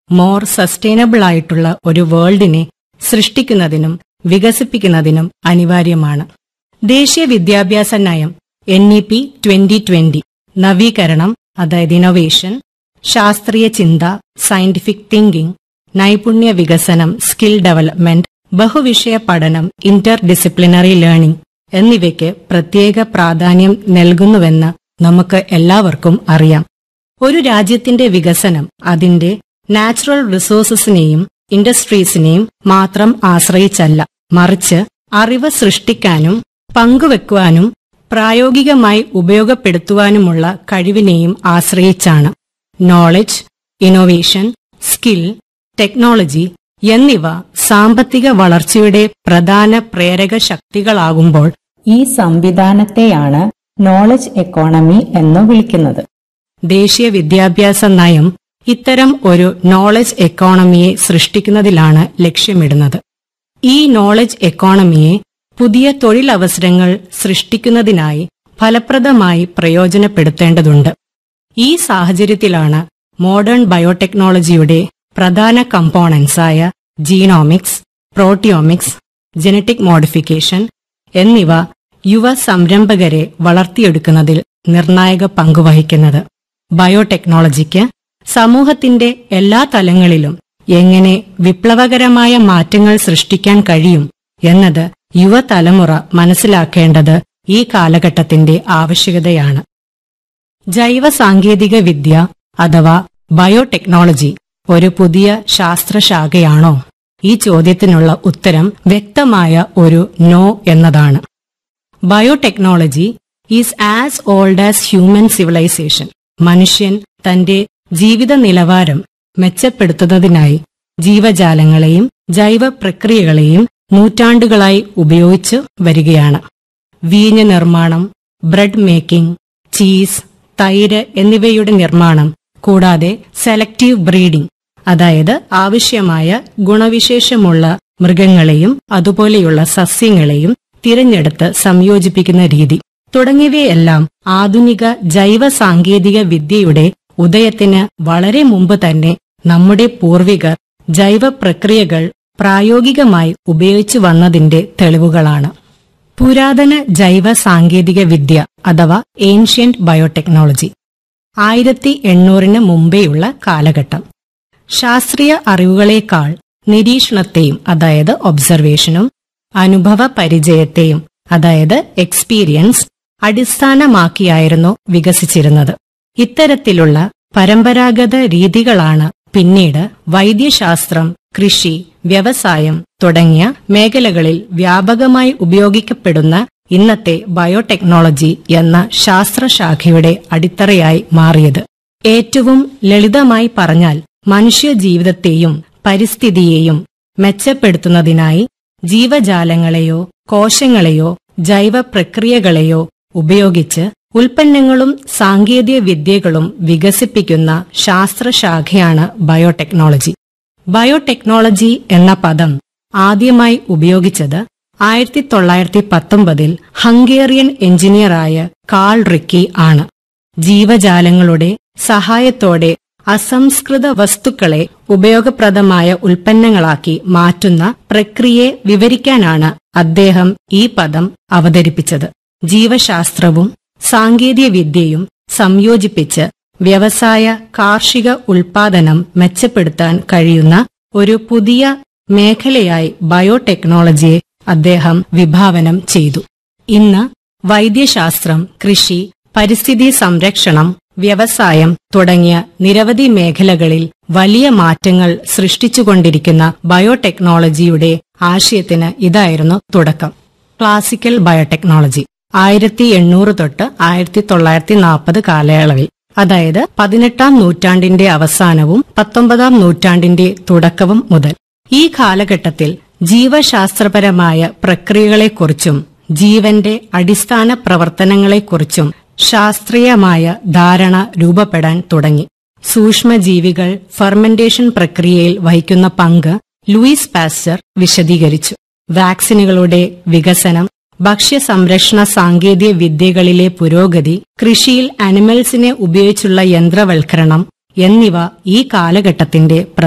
more sustainable ആയിട്ടുള്ള ഒരു വേൾഡിനെ സൃഷ്ടിക്കുന്നതിനും വികസിപ്പിക്കുന്നതിനും അനിവാര്യമാണ് ദേശീയ വിദ്യാഭ്യാസ നയം N E P twenty twenty നവീകരണം അതായത് ഇന്നൊവേഷൻ ശാസ്ത്രീയ ചിന്ത സയന്റിഫിക് തിങ്കിംഗ് നൈപുണ്യ വികസനം സ്കിൽ ഡെവലപ്മെന്റ് ബഹുവിഷയ പഠനം ഇന്റർ ഡിസിപ്ലിനറി ലേണിംഗ് എന്നിവയ്ക്ക് പ്രത്യേക പ്രാധാന്യം നൽകുന്നുവെന്ന് നമുക്ക് എല്ലാവർക്കും അറിയാം ഒരു രാജ്യത്തിന്റെ വികസനം അതിന്റെ നാച്ചുറൽ റിസോഴ്സസിനെയും ഇൻഡസ്ട്രീസിനെയും മാത്രം ആശ്രയിച്ചല്ല മറിച്ച് അറിവ് സൃഷ്ടിക്കാനും പങ്കുവെക്കുവാനും പ്രായോഗികമായി ഉപയോഗപ്പെടുത്തുവാനുമുള്ള കഴിവിനെയും ആശ്രയിച്ചാണ് നോളജ് ഇന്നോവേഷൻ സ്കിൽ ടെക്നോളജി എന്നിവ സാമ്പത്തിക വളർച്ചയുടെ പ്രധാന പ്രേരക ശക്തികളാകുമ്പോൾ ഈ സംവിധാനത്തെയാണ് നോളജ് എക്കോണമി എന്ന് വിളിക്കുന്നത് ദേശീയ വിദ്യാഭ്യാസ നയം ഇത്തരം ഒരു നോളജ് എക്കോണമിയെ സൃഷ്ടിക്കുന്നതിലാണ് ലക്ഷ്യമിടുന്നത് ഈ നോളജ് എക്കോണമിയെ പുതിയ തൊഴിലവസരങ്ങൾ സൃഷ്ടിക്കുന്നതിനായി ഫലപ്രദമായി പ്രയോജനപ്പെടുത്തേണ്ടതുണ്ട് ഈ സാഹചര്യത്തിലാണ് മോഡേൺ ബയോടെക്നോളജിയുടെ പ്രധാന കമ്പോണൻസായ ജീനോമിക്സ് പ്രോട്ടിയോമിക്സ് ജനറ്റിക് മോഡിഫിക്കേഷൻ എന്നിവ യുവ സംരംഭകരെ വളർത്തിയെടുക്കുന്നതിൽ നിർണായക പങ്കുവഹിക്കുന്നത് ബയോടെക്നോളജിക്ക് സമൂഹത്തിന്റെ എല്ലാ തലങ്ങളിലും എങ്ങനെ വിപ്ലവകരമായ മാറ്റങ്ങൾ സൃഷ്ടിക്കാൻ കഴിയും എന്നത് യുവതലമുറ മനസ്സിലാക്കേണ്ടത് ഈ കാലഘട്ടത്തിന്റെ ആവശ്യകതയാണ് ജൈവ സാങ്കേതിക വിദ്യ അഥവാ ബയോടെക്നോളജി ഒരു പുതിയ ശാസ്ത്രശാഖയാണോ ഈ ചോദ്യത്തിനുള്ള ഉത്തരം വ്യക്തമായ ഒരു നോ എന്നതാണ് biotechnology is as old as human civilisation മനുഷ്യൻ തന്റെ ജീവിത നിലവാരം മെച്ചപ്പെടുത്തുന്നതിനായി ജീവജാലങ്ങളെയും ജൈവ പ്രക്രിയകളെയും നൂറ്റാണ്ടുകളായി ഉപയോഗിച്ചു വരികയാണ് വീഞ്ഞ് നിർമ്മാണം ബ്രെഡ് മേക്കിംഗ് ചീസ് തൈര് എന്നിവയുടെ നിർമ്മാണം കൂടാതെ സെലക്റ്റീവ് ബ്രീഡിംഗ് അതായത് ആവശ്യമായ ഗുണവിശേഷമുള്ള മൃഗങ്ങളെയും അതുപോലെയുള്ള സസ്യങ്ങളെയും തിരഞ്ഞെടുത്ത് സംയോജിപ്പിക്കുന്ന രീതി തുടങ്ങിയവയെല്ലാം ആധുനിക ജൈവ സാങ്കേതിക വിദ്യയുടെ ഉദയത്തിന് വളരെ മുമ്പ് തന്നെ നമ്മുടെ പൂർവികർ ജൈവ പ്രക്രിയകൾ പ്രായോഗികമായി ഉപയോഗിച്ചു വന്നതിന്റെ തെളിവുകളാണ് പുരാതന ജൈവ സാങ്കേതിക വിദ്യ അഥവാ ഏൻഷ്യന്റ് ബയോടെക്നോളജി ആയിരത്തി എണ്ണൂറിന് മുമ്പേയുള്ള കാലഘട്ടം ശാസ്ത്രീയ അറിവുകളേക്കാൾ നിരീക്ഷണത്തെയും അതായത് ഒബ്സർവേഷനും അനുഭവ പരിചയത്തെയും അതായത് എക്സ്പീരിയൻസ് അടിസ്ഥാനമാക്കിയായിരുന്നു വികസിച്ചിരുന്നത് ഇത്തരത്തിലുള്ള പരമ്പരാഗത രീതികളാണ് പിന്നീട് വൈദ്യശാസ്ത്രം കൃഷി വ്യവസായം തുടങ്ങിയ മേഖലകളിൽ വ്യാപകമായി ഉപയോഗിക്കപ്പെടുന്ന ഇന്നത്തെ ബയോടെക്നോളജി എന്ന ശാസ്ത്രശാഖയുടെ അടിത്തറയായി മാറിയത് ഏറ്റവും ലളിതമായി പറഞ്ഞാൽ മനുഷ്യ ജീവിതത്തെയും പരിസ്ഥിതിയെയും മെച്ചപ്പെടുത്തുന്നതിനായി ജീവജാലങ്ങളെയോ കോശങ്ങളെയോ ജൈവ പ്രക്രിയകളെയോ ഉപയോഗിച്ച് ഉൽപ്പന്നങ്ങളും സാങ്കേതിക വിദ്യകളും വികസിപ്പിക്കുന്ന ശാസ്ത്രശാഖയാണ് ബയോടെക്നോളജി ബയോടെക്നോളജി എന്ന പദം ആദ്യമായി ഉപയോഗിച്ചത് ആയിരത്തി തൊള്ളായിരത്തി പത്തൊമ്പതിൽ ഹംഗേറിയൻ എഞ്ചിനീയറായ കാൾ റിക്കി ആണ് ജീവജാലങ്ങളുടെ സഹായത്തോടെ അസംസ്കൃത വസ്തുക്കളെ ഉപയോഗപ്രദമായ ഉൽപ്പന്നങ്ങളാക്കി മാറ്റുന്ന പ്രക്രിയയെ വിവരിക്കാനാണ് അദ്ദേഹം ഈ പദം അവതരിപ്പിച്ചത് ജീവശാസ്ത്രവും സാങ്കേതിക വിദ്യയും സംയോജിപ്പിച്ച് വ്യവസായ കാർഷിക ഉൽപാദനം മെച്ചപ്പെടുത്താൻ കഴിയുന്ന ഒരു പുതിയ മേഖലയായി ബയോടെക്നോളജിയെ അദ്ദേഹം വിഭാവനം ചെയ്തു ഇന്ന് വൈദ്യശാസ്ത്രം കൃഷി പരിസ്ഥിതി സംരക്ഷണം വ്യവസായം തുടങ്ങിയ നിരവധി മേഖലകളിൽ വലിയ മാറ്റങ്ങൾ സൃഷ്ടിച്ചുകൊണ്ടിരിക്കുന്ന ബയോടെക്നോളജിയുടെ ആശയത്തിന് ഇതായിരുന്നു തുടക്കം ക്ലാസിക്കൽ ബയോടെക്നോളജി ആയിരത്തി എണ്ണൂറ് തൊട്ട് ആയിരത്തി തൊള്ളായിരത്തി നാൽപ്പത് കാലയളവിൽ അതായത് പതിനെട്ടാം നൂറ്റാണ്ടിന്റെ അവസാനവും പത്തൊമ്പതാം നൂറ്റാണ്ടിന്റെ തുടക്കവും മുതൽ ഈ കാലഘട്ടത്തിൽ ജീവശാസ്ത്രപരമായ പ്രക്രിയകളെക്കുറിച്ചും ജീവന്റെ അടിസ്ഥാന പ്രവർത്തനങ്ങളെക്കുറിച്ചും ശാസ്ത്രീയമായ ധാരണ രൂപപ്പെടാൻ തുടങ്ങി സൂക്ഷ്മജീവികൾ ഫെർമെന്റേഷൻ പ്രക്രിയയിൽ വഹിക്കുന്ന പങ്ക് ലൂയിസ് പാസ്റ്റർ വിശദീകരിച്ചു വാക്സിനുകളുടെ വികസനം ഭക്ഷ്യ സംരക്ഷണ സാങ്കേതിക വിദ്യകളിലെ പുരോഗതി കൃഷിയിൽ അനിമൽസിനെ ഉപയോഗിച്ചുള്ള യന്ത്രവൽക്കരണം എന്നിവ ഈ കാലഘട്ടത്തിന്റെ